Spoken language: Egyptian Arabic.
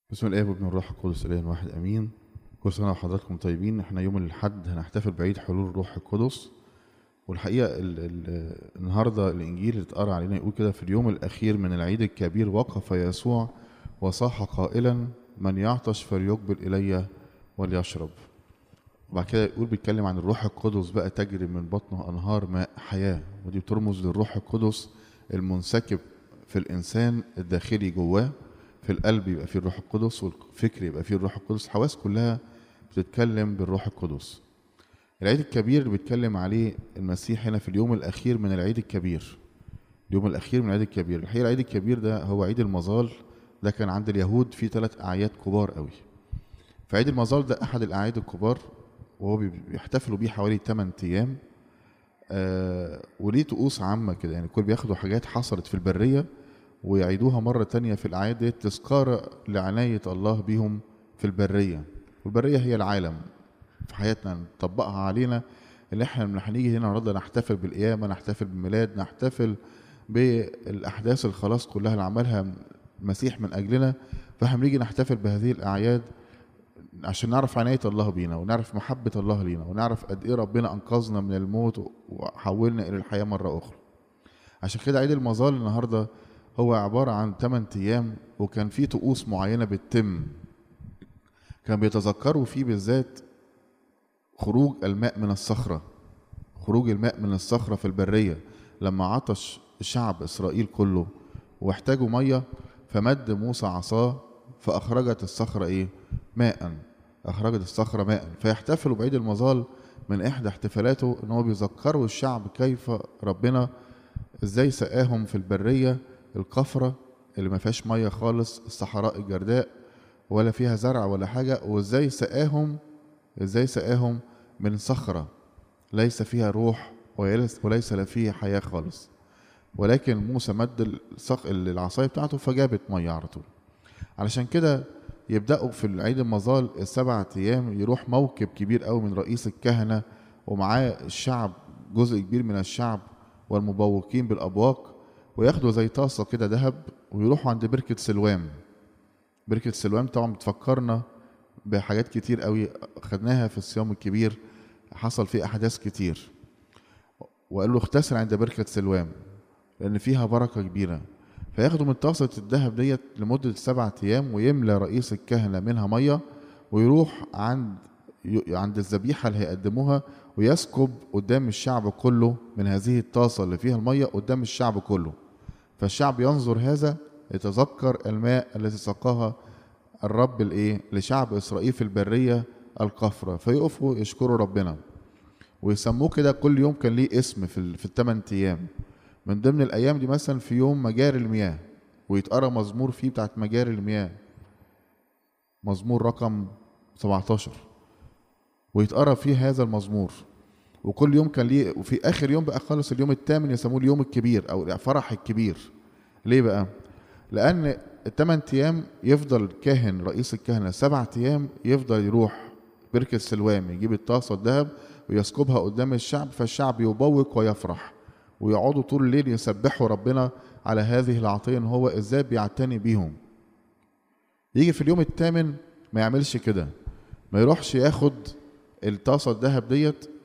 بسم الله والابن والروح القدس اله واحد امين كل سنه وحضراتكم طيبين احنا يوم الاحد هنحتفل بعيد حلول الروح القدس والحقيقه ال ال النهارده الانجيل اللي اتقرا علينا يقول كده في اليوم الاخير من العيد الكبير وقف يسوع وصاح قائلا من يعطش فليقبل الي وليشرب وبعد كده يقول بيتكلم عن الروح القدس بقى تجري من بطنه انهار ماء حياه ودي بترمز للروح القدس المنسكب في الانسان الداخلي جواه في القلب يبقى فيه الروح القدس والفكر يبقى فيه الروح القدس الحواس كلها بتتكلم بالروح القدس العيد الكبير اللي بيتكلم عليه المسيح هنا في اليوم الاخير من العيد الكبير اليوم الاخير من العيد الكبير الحقيقه العيد الكبير ده هو عيد المظال ده كان عند اليهود فيه ثلاث اعياد كبار قوي فعيد المظال ده احد الاعياد الكبار وهو بيحتفلوا بيه حوالي 8 ايام آه وليه طقوس عامه كده يعني الكل بياخدوا حاجات حصلت في البريه ويعيدوها مرة تانية في الأعياد دي تذكار لعناية الله بيهم في البرية والبرية هي العالم في حياتنا نطبقها علينا اللي احنا لما هنيجي هنا النهارده نحتفل بالقيامة نحتفل بالميلاد نحتفل بالأحداث الخلاص كلها اللي عملها المسيح من أجلنا فهنيجي نحتفل بهذه الأعياد عشان نعرف عناية الله بينا ونعرف محبة الله لينا ونعرف قد إيه ربنا أنقذنا من الموت وحولنا إلى الحياة مرة أخرى عشان كده عيد المظال النهارده هو عبارة عن 8 أيام وكان في طقوس معينة بتتم كان بيتذكروا فيه بالذات خروج الماء من الصخرة خروج الماء من الصخرة في البرية لما عطش شعب إسرائيل كله واحتاجوا مية فمد موسى عصاه فأخرجت الصخرة إيه؟ ماء أخرجت الصخرة ماء فيحتفلوا بعيد المظال من إحدى احتفالاته إن هو بيذكروا الشعب كيف ربنا إزاي سقاهم في البرية القفرة اللي ما فيهاش مية خالص الصحراء الجرداء ولا فيها زرع ولا حاجة وازاي سقاهم ازاي سقاهم من صخرة ليس فيها روح وليس لا فيها حياة خالص ولكن موسى مد الصخ العصاية بتاعته فجابت مية على طول علشان كده يبدأوا في العيد المظال السبعة أيام يروح موكب كبير قوي من رئيس الكهنة ومعاه الشعب جزء كبير من الشعب والمبوقين بالأبواق وياخدوا زي طاسة كده ذهب ويروحوا عند بركة سلوام بركة سلوام طبعا بتفكرنا بحاجات كتير قوي خدناها في الصيام الكبير حصل فيه أحداث كتير وقال له اغتسل عند بركة سلوام لأن فيها بركة كبيرة فياخدوا من طاسة الذهب ديت لمدة سبعة أيام ويملى رئيس الكهنة منها مية ويروح عند عند الذبيحة اللي هيقدموها ويسكب قدام الشعب كله من هذه الطاسة اللي فيها المية قدام الشعب كله فالشعب ينظر هذا يتذكر الماء الذي سقاها الرب الايه لشعب اسرائيل في البريه القفره فيقفوا يشكروا ربنا ويسموه كده كل يوم كان ليه اسم في في الثمان ايام من ضمن الايام دي مثلا في يوم مجاري المياه ويتقرا مزمور فيه بتاعت مجاري المياه مزمور رقم 17 ويتقرا فيه هذا المزمور وكل يوم كان ليه وفي اخر يوم بقى خالص اليوم الثامن يسموه اليوم الكبير او الفرح الكبير ليه بقى لان الثمان ايام يفضل كاهن رئيس الكهنه سبع ايام يفضل يروح بركه سلوام يجيب الطاسه الذهب ويسكبها قدام الشعب فالشعب يبوق ويفرح ويقعدوا طول الليل يسبحوا ربنا على هذه العطيه ان هو ازاي بيعتني بيهم يجي في اليوم الثامن ما يعملش كده ما يروحش ياخد الطاسه الذهب ديت